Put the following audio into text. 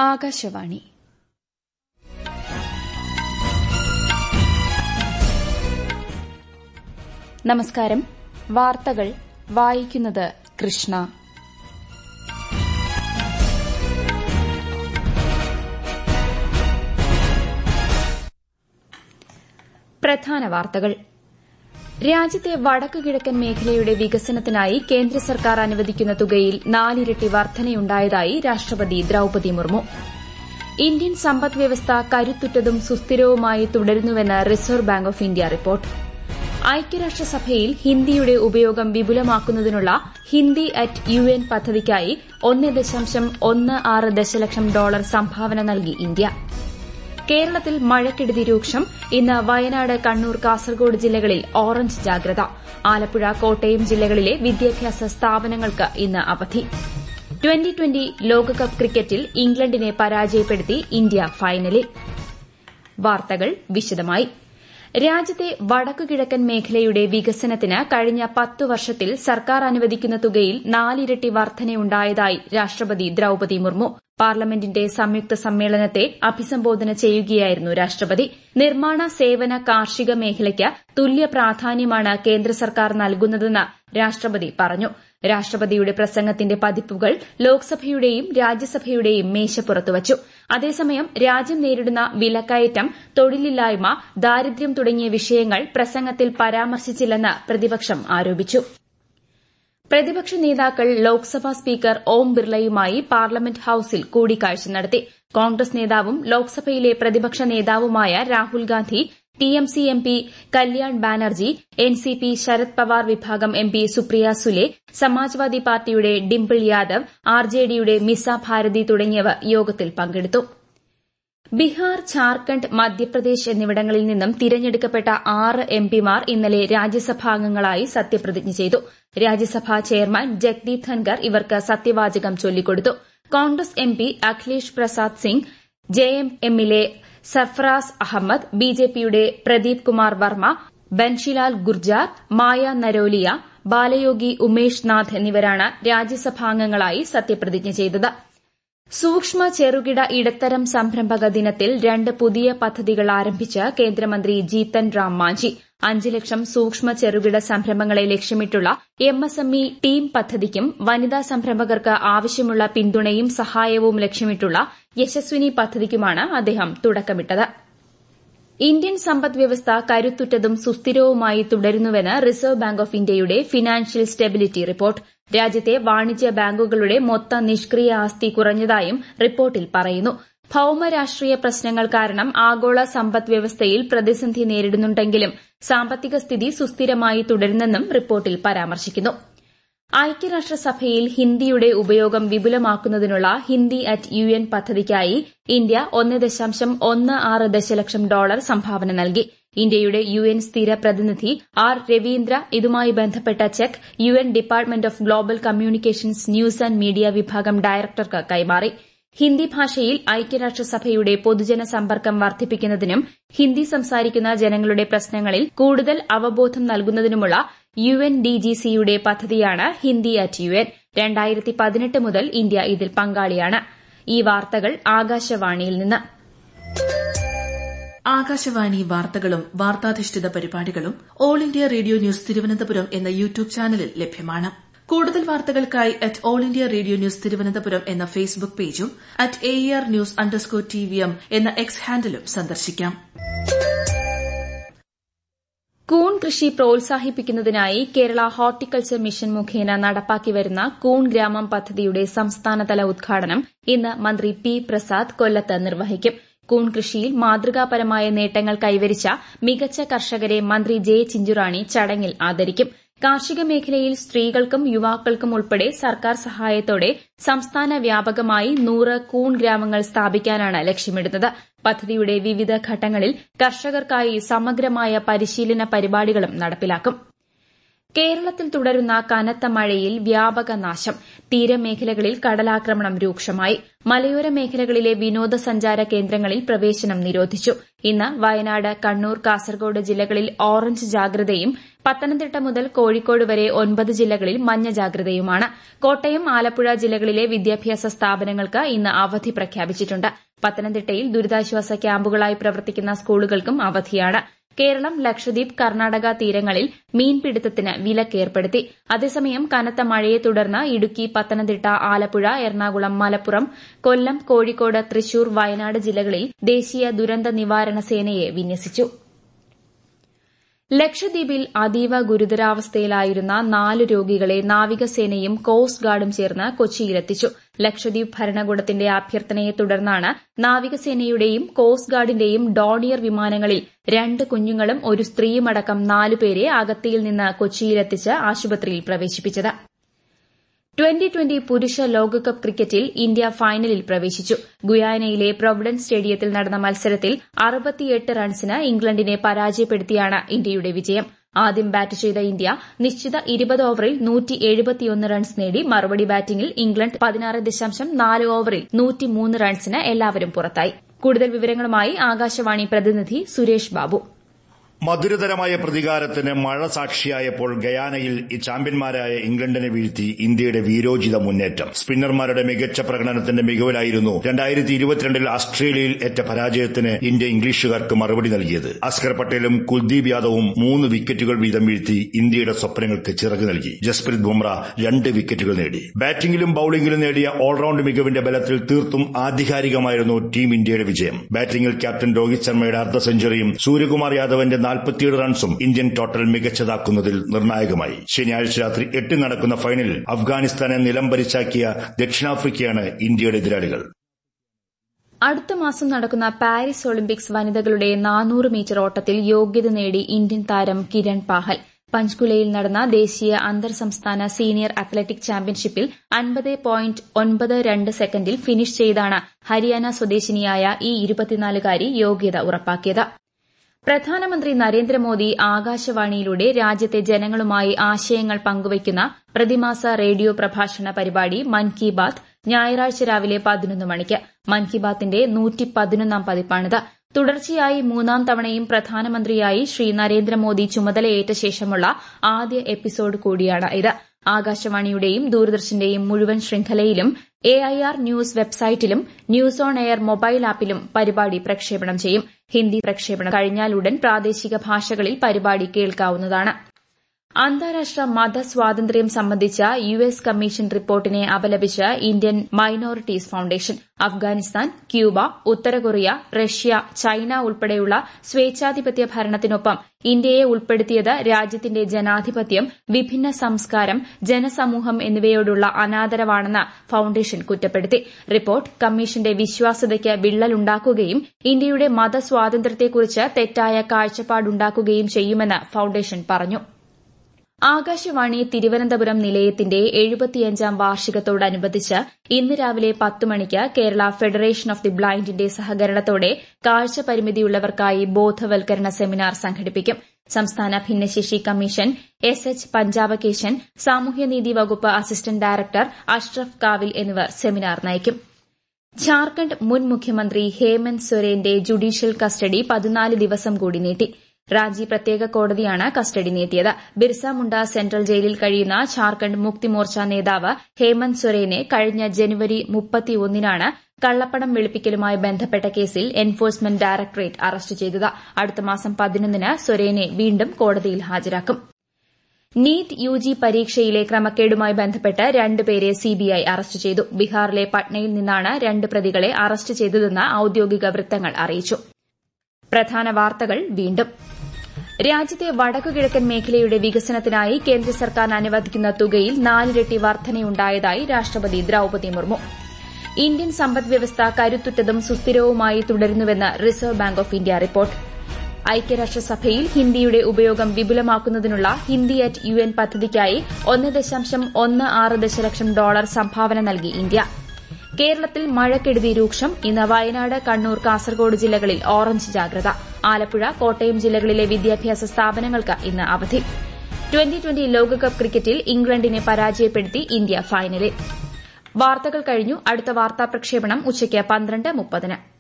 ആകാശവാണി നമസ്കാരം വാർത്തകൾ വായിക്കുന്നത് കൃഷ്ണ പ്രധാന വാർത്തകൾ രാജ്യത്തെ വടക്കു കിഴക്കൻ മേഖലയുടെ വികസനത്തിനായി കേന്ദ്ര സർക്കാർ അനുവദിക്കുന്ന തുകയിൽ നാലിരട്ടി വർധനയുണ്ടായതായി രാഷ്ട്രപതി ദ്രൌപതി മുർമു ഇന്ത്യൻ സമ്പദ് വ്യവസ്ഥ കരുത്തുറ്റതും സുസ്ഥിരവുമായി തുടരുന്നുവെന്ന് Reserve Bank of India report ഐക്യരാഷ്ട്രസഭയിൽ ഹിന്ദിയുടെ ഉപയോഗം വിപുലമാക്കുന്നതിനുള്ള ഹിന്ദി അറ്റ് യു എൻ പദ്ധതിക്കായി ഒന്ന് ദശാംശം ഒന്ന് ആറ് ദശലക്ഷം ഡോളർ സംഭാവന നൽകി ഇന്ത്യ കേരളത്തിൽ മഴക്കെടുതി രൂക്ഷം ഇന്ന് വയനാട് കണ്ണൂർ കാസർഗോഡ് ജില്ലകളിൽ ഓറഞ്ച് ജാഗ്രത ആലപ്പുഴ കോട്ടയം ജില്ലകളിലെ വിദ്യാഭ്യാസ സ്ഥാപനങ്ങൾക്ക് ഇന്ന് അവധി ട്വന്റി ട്വന്റി ലോകകപ്പ് ക്രിക്കറ്റിൽ ഇംഗ്ലണ്ടിനെ പരാജയപ്പെടുത്തി ഇന്ത്യ ഫൈനലിൽ വാർത്തകൾ വിശദമായി രാജ്യത്തെ വടക്കുകിഴക്കൻ മേഖലയുടെ വികസനത്തിന് കഴിഞ്ഞ പത്തു വർഷത്തിൽ സർക്കാർ അനുവദിക്കുന്ന തുകയിൽ നാലിരട്ടി വർധനയുണ്ടായതായി രാഷ്ട്രപതി ദ്രൌപതി മുർമു പാർലമെന്റിന്റെ സംയുക്ത സമ്മേളനത്തെ അഭിസംബോധന ചെയ്യുകയായിരുന്നു രാഷ്ട്രപതി നിർമ്മാണ സേവന കാർഷിക മേഖലയ്ക്ക് തുല്യ പ്രാധാന്യമാണ് കേന്ദ്ര സർക്കാർ നൽകുന്നതെന്ന് രാഷ്ട്രപതി പറഞ്ഞു രാഷ്ട്രപതിയുടെ പ്രസംഗത്തിന്റെ പതിപ്പുകൾ ലോക്സഭയുടെയും രാജ്യസഭയുടെയും മേശപ്പുറത്ത് വച്ചു അതേസമയം രാജ്യം നേരിടുന്ന വിലക്കയറ്റം തൊഴിലില്ലായ്മ ദാരിദ്ര്യം തുടങ്ങിയ വിഷയങ്ങൾ പ്രസംഗത്തിൽ പരാമർശിച്ചില്ലെന്ന് പ്രതിപക്ഷം ആരോപിച്ചു പ്രതിപക്ഷ നേതാക്കൾ ലോക്സഭാ സ്പീക്കർ ഓം ബിർളയുമായി പാർലമെന്റ് ഹൌസിൽ കൂടിക്കാഴ്ച നടത്തി കോൺഗ്രസ് നേതാവും ലോക്സഭയിലെ പ്രതിപക്ഷ നേതാവുമായ Rahul Gandhi TMC MP Kalyan Banerjee NCP Sharad Pawar വിഭാഗം എംപി സുപ്രിയ സുലെ സമാജ്വാദി പാർട്ടിയുടെ ഡിംപിൾ യാദവ് ആർജെഡിയുടെ മിസ ഭാരതി തുടങ്ങിയവർ യോഗത്തിൽ പങ്കെടുത്തു ബീഹാർ ഝാർഖണ്ഡ് മധ്യപ്രദേശ് എന്നിവിടങ്ങളിൽ നിന്നും തിരഞ്ഞെടുക്കപ്പെട്ട ആറ് എംപിമാർ ഇന്നലെ രാജ്യസഭാംഗങ്ങളായി സത്യപ്രതിജ്ഞ ചെയ്തു രാജ്യസഭാ ചെയർമാൻ ജഗ്ദീപ് ധൻകർ ഇവർക്ക് സത്യവാചകം ചൊല്ലിക്കൊടുത്തു കോൺഗ്രസ് എംപി അഖിലേഷ് പ്രസാദ് സിംഗ് ജെഎംഎമ്മിലെ സർഫറാസ് അഹമ്മദ് ബിജെപിയുടെ പ്രദീപ് കുമാർ വർമ്മ ബൻഷിലാൽ ഗുർജാർ മായ നരോലിയ ബാലയോഗി ഉമേഷ് നാഥ് എന്നിവരാണ് രാജ്യസഭാംഗങ്ങളായി സത്യപ്രതിജ്ഞ ചെയ്തത് സൂക്ഷ്മ ചെറുകിട ഇടത്തരം സംരംഭക ദിനത്തിൽ രണ്ട് പുതിയ പദ്ധതികൾ ആരംഭിച്ച് കേന്ദ്രമന്ത്രി ജീതൻ റാം മാഞ്ചി അഞ്ച് ലക്ഷം സൂക്ഷ്മ ചെറുകിട സംരംഭങ്ങളെ ലക്ഷ്യമിട്ടുള്ള എംഎസ്എംഇ ടീം പദ്ധതിക്കും വനിതാ സംരംഭകർക്ക് ആവശ്യമുള്ള പിന്തുണയും സഹായവും ലക്ഷ്യമിട്ടുള്ള യശസ്വിനി പദ്ധതിക്കുമാണ് അദ്ദേഹം തുടക്കമിട്ടത് ഇന്ത്യൻ സമ്പദ് വ്യവസ്ഥ കരുത്തുറ്റതും സുസ്ഥിരവുമായി തുടരുന്നുവെന്ന് റിസർവ് ബാങ്ക് ഓഫ് ഇന്ത്യയുടെ ഫിനാൻഷ്യൽ സ്റ്റെബിലിറ്റി റിപ്പോർട്ട് രാജ്യത്തെ വാണിജ്യ ബാങ്കുകളുടെ മൊത്ത നിഷ്ക്രിയ ആസ്തി കുറഞ്ഞതായും റിപ്പോർട്ടിൽ പറയുന്നു ഭൌമരാഷ്ട്രീയ പ്രശ്നങ്ങൾ കാരണം ആഗോള സമ്പദ് വ്യവസ്ഥയിൽ പ്രതിസന്ധി നേരിടുന്നുണ്ടെങ്കിലും സാമ്പത്തിക സ്ഥിതി സുസ്ഥിരമായി തുടരുന്നെന്നും റിപ്പോർട്ടിൽ പരാമർശിക്കുന്നു ഐക്യരാഷ്ട്രസഭയിൽ ഹിന്ദിയുടെ ഉപയോഗം വിപുലമാക്കുന്നതിനുള്ള ഹിന്ദി അറ്റ് യു എൻ പദ്ധതിക്കായി ഇന്ത്യ ഒന്ന് ദശാംശം ഒന്ന് ആറ് ദശലക്ഷം ഡോളർ സംഭാവന നൽകി ഇന്ത്യയുടെ യു എൻ സ്ഥിര പ്രതിനിധി ആർ രവീന്ദ്ര ഇതുമായി ബന്ധപ്പെട്ട cheque U N department of global communications news and media വിഭാഗം ഡയറക്ടർക്ക് കൈമാറി ഹിന്ദി ഭാഷയിൽ ഐക്യരാഷ്ട്രസഭയുടെ പൊതുജന സമ്പർക്കം വർദ്ധിപ്പിക്കുന്നതിനും ഹിന്ദി സംസാരിക്കുന്ന ജനങ്ങളുടെ പ്രശ്നങ്ങളിൽ കൂടുതൽ അവബോധം നൽകുന്നതിനുമുള്ള യു എൻ ഡിജിസിയുടെ പദ്ധതിയാണ് ഹിന്ദി അറ്റ് യു എൻ രണ്ടായിരത്തി പതിനെട്ട് മുതൽ ഇന്ത്യ ഇതിൽ പങ്കാളിയാണ് ഈ വാർത്തകൾ ആകാശവാണിയിൽ നിന്ന് ആകാശവാണി വാർത്തകളും വാർത്താധിഷ്ഠിത പരിപാടികളും all India radio news Thiruvananthapuram എന്ന യൂട്യൂബ് ചാനലിൽ ലഭ്യമാണ് കൂടുതൽ വാർത്തകൾക്കായി at all India radio news Thiruvananthapuram എന്ന ഫേസ്ബുക്ക് പേജും at A R news underscore T V M എന്ന എക്സ് ഹാൻഡിലും സന്ദർശിക്കാം കൂൺ കൃഷി പ്രോത്സാഹിപ്പിക്കുന്നതിനായി കേരള ഹോർട്ടിക്കൾച്ചർ മിഷൻ മുഖേന നടപ്പാക്കി വരുന്ന കൂൺ ഗ്രാമം പദ്ധതിയുടെ സംസ്ഥാനതല ഉദ്ഘാടനം ഇന്ന് മന്ത്രി പി പ്രസാദ് കൊല്ലത്ത് നിർവഹിക്കും കൂൺ കൃഷിയിൽ മാതൃകാപരമായ നേട്ടങ്ങൾ കൈവരിച്ച മികച്ച കർഷകരെ മന്ത്രി ജെ ചിഞ്ചുറാണി ചടങ്ങിൽ ആദരിക്കും കാർഷിക മേഖലയിൽ സ്ത്രീകൾക്കും യുവാക്കൾക്കും ഉൾപ്പെടെ സർക്കാർ സഹായത്തോടെ സംസ്ഥാന വ്യാപകമായി നൂറ് കൂൺ ഗ്രാമങ്ങൾ സ്ഥാപിക്കാനാണ് ലക്ഷ്യമിടുന്നത് പദ്ധതിയുടെ വിവിധ ഘട്ടങ്ങളിൽ കർഷകർക്കായി സമഗ്രമായ പരിശീലന പരിപാടികളും നടപ്പിലാക്കും കേരളത്തിൽ തുടരുന്ന കനത്ത മഴയിൽ വ്യാപക നാശം തീരമേഖലകളിൽ കടലാക്രമണം രൂക്ഷമായി മലയോര മേഖലകളിലെ വിനോദസഞ്ചാര കേന്ദ്രങ്ങളിൽ പ്രവേശനം നിരോധിച്ചു ഇന്ന് വയനാട് കണ്ണൂർ കാസർഗോഡ് ജില്ലകളിൽ ഓറഞ്ച് ജാഗ്രതയും പത്തനംതിട്ട മുതൽ കോഴിക്കോട് വരെ ഒൻപത് ജില്ലകളിൽ മഞ്ഞ ജാഗ്രതയുമാണ് കോട്ടയം ആലപ്പുഴ ജില്ലകളിലെ വിദ്യാഭ്യാസ സ്ഥാപനങ്ങൾക്ക് ഇന്ന് അവധി പ്രഖ്യാപിച്ചിട്ടുണ്ട് പത്തനംതിട്ടയിൽ ദുരിതാശ്വാസ ക്യാമ്പുകളായി പ്രവർത്തിക്കുന്ന സ്കൂളുകൾക്കും അവധിയാണ് കേരളം ലക്ഷദ്വീപ് കർണാടക തീരങ്ങളിൽ മീൻപിടുത്തത്തിന് വിലക്കേർപ്പെടുത്തി അതേസമയം കനത്ത മഴയെ തുടർന്ന് ഇടുക്കി പത്തനംതിട്ട ആലപ്പുഴ എറണാകുളം മലപ്പുറം കൊല്ലം കോഴിക്കോട് തൃശൂർ വയനാട് ജില്ലകളിൽ ദേശീയ ദുരന്ത നിവാരണ സേനയെ വിന്യസിച്ചു ലക്ഷദ്വീപിൽ അതീവ ഗുരുതരാവസ്ഥയിലായിരുന്ന നാല് രോഗികളെ നാവികസേനയും കോസ്റ്റ് ഗാർഡും ചേർന്ന് കൊച്ചിയിലെത്തിച്ചു ലക്ഷദ്വീപ് ഭരണകൂടത്തിന്റെ അഭ്യർത്ഥനയെ തുടർന്നാണ് നാവികസേനയുടെയും കോസ്റ്റ് ഗാർഡിന്റെയും ഡോണിയർ വിമാനങ്ങളിൽ രണ്ട് കുഞ്ഞുങ്ങളും ഒരു സ്ത്രീയുമടക്കം നാലുപേരെ അഗത്തിയിൽ നിന്ന് കൊച്ചിയിലെത്തിച്ച് ആശുപത്രിയിൽ പ്രവേശിപ്പിച്ചത് ട്വന്റി ട്വന്റി പുരുഷ ലോകകപ്പ് ക്രിക്കറ്റിൽ ഇന്ത്യ ഫൈനലിൽ പ്രവേശിച്ചു ഗുയാനയിലെ പ്രൊവിഡൻസ് സ്റ്റേഡിയത്തിൽ നടന്ന മത്സരത്തിൽ അറുപത്തിയെട്ട് റൺസിന് ഇംഗ്ലണ്ടിനെ പരാജയപ്പെടുത്തിയാണ് ഇന്ത്യയുടെ വിജയം ആദ്യം ബാറ്റ് ചെയ്ത ഇന്ത്യ നിശ്ചിത ഇരുപത് ഓവറിൽ നൂറ്റി എഴുപത്തിയൊന്ന് റൺസ് നേടി മറുപടി ബാറ്റിംഗിൽ ഇംഗ്ലണ്ട് പതിനാറ് ദശാംശം നാല് ഓവറിൽ നൂറ്റിമൂന്ന് റൺസിന് എല്ലാവരും പുറത്തായി കൂടുതൽ വിവരങ്ങളുമായി ആകാശവാണി പ്രതിനിധി സുരേഷ് ബാബു മധുരതരമായ പ്രതികാരത്തിന് മഴ സാക്ഷിയായപ്പോൾ ഗയാനയിൽ ചാമ്പ്യന്മാരായ ഇംഗ്ലണ്ടിനെ വീഴ്ത്തി ഇന്ത്യയുടെ വീരോചിത മുന്നേറ്റം സ്പിന്നർമാരുടെ മികച്ച പ്രകടനത്തിന്റെ മികവിലായിരുന്നു രണ്ടായിരത്തി ഇരുപത്തിരണ്ടിൽ ഓസ്ട്രേലിയയിൽ ഏറ്റ പരാജയത്തിന് ഇന്ത്യ ഇംഗ്ലീഷുകാർക്ക് മറുപടി നൽകിയത് അസ്കർ പട്ടേലും കുൽദീപ് യാദവും മൂന്ന് വിക്കറ്റുകൾ വീതം വീഴ്ത്തി ഇന്ത്യയുടെ സ്വപ്നങ്ങൾക്ക് ചിറക് നൽകി ജസ്പ്രീത് ബുംറ രണ്ട് വിക്കറ്റുകൾ നേടി ബാറ്റിംഗിലും ബൌളിംഗിലും നേടിയ ഓൾറൌണ്ട് മികവിന്റെ ബലത്തിൽ തീർത്തും ആധികാരികമായിരുന്നു ടീം ഇന്ത്യയുടെ വിജയം ബാറ്റിംഗിൽ ക്യാപ്റ്റൻ രോഹിത് ശർമ്മയുടെ അർദ്ധ സെഞ്ചുറിയും സൂര്യകുമാർ യാദവിന്റെ നാൽപ്പത്തിയേഴ് റൺസും ഇന്ത്യൻ ടോട്ടൽ മികച്ചതാക്കുന്നതിൽ നിർണായകമായി ശനിയാഴ്ച രാത്രി എട്ട് നടക്കുന്ന ഫൈനലിൽ അഫ്ഗാനിസ്ഥാനെ നിലംപരിച്ചാക്കിയ ദക്ഷിണാഫ്രിക്കയാണ് ഇന്ത്യയുടെ എതിരാളികൾ അടുത്ത മാസം നടക്കുന്ന പാരീസ് ഒളിമ്പിക്സ് വനിതകളുടെ നാനൂറ് മീറ്റർ ഓട്ടത്തിൽ യോഗ്യത നേടി ഇന്ത്യൻ താരം കിരൺ പാഹൽ പഞ്ച്കുലയിൽ നടന്ന ദേശീയ അന്തർ സംസ്ഥാന സീനിയർ അത്ലറ്റിക് ചാമ്പ്യൻഷിപ്പിൽ അൻപത് പോയിന്റ് ഒൻപത് രണ്ട് സെക്കൻഡിൽ ഫിനിഷ് ചെയ്താണ് ഹരിയാന സ്വദേശിനിയായ ഈ ഇരുപത്തിനാലുകാരി യോഗ്യത ഉറപ്പാക്കിയത് പ്രധാനമന്ത്രി നരേന്ദ്രമോദി ആകാശവാണിയിലൂടെ രാജ്യത്തെ ജനങ്ങളുമായി ആശയങ്ങൾ പങ്കുവയ്ക്കുന്ന പ്രതിമാസ റേഡിയോ പ്രഭാഷണ പരിപാടി മൻ കി ബാത്ത് ഞായറാഴ്ച രാവിലെ പതിനൊന്ന് മണിക്ക് മൻ കി ബാത്തിന്റെ നൂറ്റി പതിനൊന്നാം പതിപ്പാണിത് തുടർച്ചയായി മൂന്നാം തവണയും പ്രധാനമന്ത്രിയായി ശ്രീ നരേന്ദ്രമോദി ചുമതലയേറ്റ ശേഷമുള്ള ആദ്യ എപ്പിസോഡ് കൂടിയാണ് ഇത് ആകാശവാണിയുടെയും ദൂരദർശന്റെയും മുഴുവൻ ശൃംഖലയിലും എ ഐ ആർ ന്യൂസ് വെബ്സൈറ്റിലും ന്യൂസ് ഓൺ എയർ മൊബൈൽ ആപ്പിലും പരിപാടി പ്രക്ഷേപണം ചെയ്യും ഹിന്ദി പ്രക്ഷേപണം കഴിഞ്ഞാലുടൻ പ്രാദേശിക ഭാഷകളിൽ പരിപാടി കേൾക്കാവുന്നതാണ് അന്താരാഷ്ട്ര മതസ്വാതന്ത്ര്യം സംബന്ധിച്ച യു എസ് കമ്മീഷൻ റിപ്പോർട്ടിനെ അപലപിച്ച് Indian minorities foundation Afghanistan Cuba ഉത്തര കൊറിയ റഷ്യ ചൈന ഉൾപ്പെടെയുള്ള സ്വേച്ഛാധിപത്യ ഭരണത്തിനൊപ്പം ഇന്ത്യയെ ഉൾപ്പെടുത്തിയത് രാജ്യത്തിന്റെ ജനാധിപത്യം വിഭിന്ന സംസ്കാരം ജനസമൂഹം എന്നിവയോടുള്ള അനാദരവാണെന്ന് ഫൌണ്ടേഷൻ കുറ്റപ്പെടുത്തി റിപ്പോർട്ട് കമ്മീഷന്റെ വിശ്വാസ്യതയ്ക്ക് വിള്ളലുണ്ടാക്കുകയും ഇന്ത്യയുടെ മതസ്വാതന്ത്ര്യത്തെക്കുറിച്ച് തെറ്റായ കാഴ്ചപ്പാടുണ്ടാക്കുകയും ചെയ്യുമെന്ന് ഫൌണ്ടേഷൻ പറഞ്ഞു ആകാശവാണി തിരുവനന്തപുരം നിലയത്തിന്റെ എഴുപത്തിയഞ്ചാം വാർഷികത്തോടനുബന്ധിച്ച് ഇന്ന് രാവിലെ പത്ത് മണിക്ക് കേരള ഫെഡറേഷൻ ഓഫ് ദി ബ്ലൈൻഡിന്റെ സഹകരണത്തോടെ കാഴ്ച പരിമിതിയുള്ളവർക്കായി ബോധവൽക്കരണ സെമിനാർ സംഘടിപ്പിക്കും സംസ്ഥാന ഭിന്നശേഷി കമ്മീഷൻ എസ് എച്ച് പഞ്ചാബകേശൻ സാമൂഹ്യനീതി വകുപ്പ് അസിസ്റ്റന്റ് ഡയറക്ടർ അഷ്റഫ് കാവിൽ എന്നിവർ സെമിനാർ നയിക്കും ഝാർഖണ്ഡ് മുൻ മുഖ്യമന്ത്രി ഹേമന്ത് സൊരേന്റെ ജുഡീഷ്യൽ കസ്റ്റഡി പതിനാല് ദിവസം കൂടി നീട്ടി റാഞ്ചി പ്രത്യേക കോടതിയാണ് കസ്റ്റഡി നീട്ടിയത് ബിർസ മുണ്ട സെൻട്രൽ ജയിലിൽ കഴിയുന്ന ഝാർഖണ്ഡ് മുക്തി മോർച്ച നേതാവ് ഹേമന്ത് സൊരേനെ കഴിഞ്ഞ ജനുവരി മുപ്പത്തിയൊന്നിനാണ് കള്ളപ്പണം വെളുപ്പിക്കലുമായി ബന്ധപ്പെട്ട കേസിൽ എൻഫോഴ്സ്മെന്റ് ഡയറക്ടറേറ്റ് അറസ്റ്റ് ചെയ്തത് അടുത്ത മാസം പതിനൊന്നിന് സൊരേനെ വീണ്ടും കോടതിയിൽ ഹാജരാക്കും നീറ്റ് യുജി പരീക്ഷയിലെ ക്രമക്കേടുമായി ബന്ധപ്പെട്ട് രണ്ടുപേരെ സിബിഐ അറസ്റ്റ് ചെയ്തു ബീഹാറിലെ പട്നയിൽ നിന്നാണ് രണ്ട് പ്രതികളെ അറസ്റ്റ് ചെയ്തതെന്ന് ഔദ്യോഗിക വൃത്തങ്ങൾ അറിയിച്ചു പ്രധാന വാർത്തകൾ വീണ്ടും രാജ്യത്തെ വടക്കുകിഴക്കൻ മേഖലയുടെ വികസനത്തിനായി കേന്ദ്ര സർക്കാർ അനുവദിക്കുന്ന തുകയിൽ നാലിരട്ടി വർധനയുണ്ടായതായി രാഷ്ട്രപതി ദ്രൌപതി മുർമു ഇന്ത്യൻ സമ്പദ്വ്യവസ്ഥ കരുത്തുറ്റതും സുസ്ഥിരവുമായി തുടരുന്നുവെന്ന് Reserve Bank of India report ഐക്യരാഷ്ട്രസഭയിൽ ഹിന്ദിയുടെ ഉപയോഗം വിപുലമാക്കുന്നതിനുള്ള ഹിന്ദി അറ്റ് യു എൻ പദ്ധതിക്കായി ഒന്ന് ദശാംശം ഒന്ന് ആറ് ദശലക്ഷം ഡോളർ സംഭാവന നൽകി ഇന്ത്യ കേരളത്തിൽ മഴക്കെടുതി രൂക്ഷം ഇന്ന് വയനാട് കണ്ണൂർ കാസർഗോഡ് ജില്ലകളിൽ ഓറഞ്ച് ജാഗ്രത ആലപ്പുഴ കോട്ടയം ജില്ലകളിലെ വിദ്യാഭ്യാസ സ്ഥാപനങ്ങൾക്ക് ഇന്ന് അവധി ട്വന്റി ട്വന്റി ലോകകപ്പ് ക്രിക്കറ്റിൽ ഇംഗ്ലണ്ടിനെ പരാജയപ്പെടുത്തി ഇന്ത്യ ഫൈനലിൽ വാർത്തകൾ കഴിഞ്ഞു അടുത്ത വാർത്താ പ്രക്ഷേപണം ഉച്ചയ്ക്ക് പന്ത്രണ്ട് മുപ്പതിന്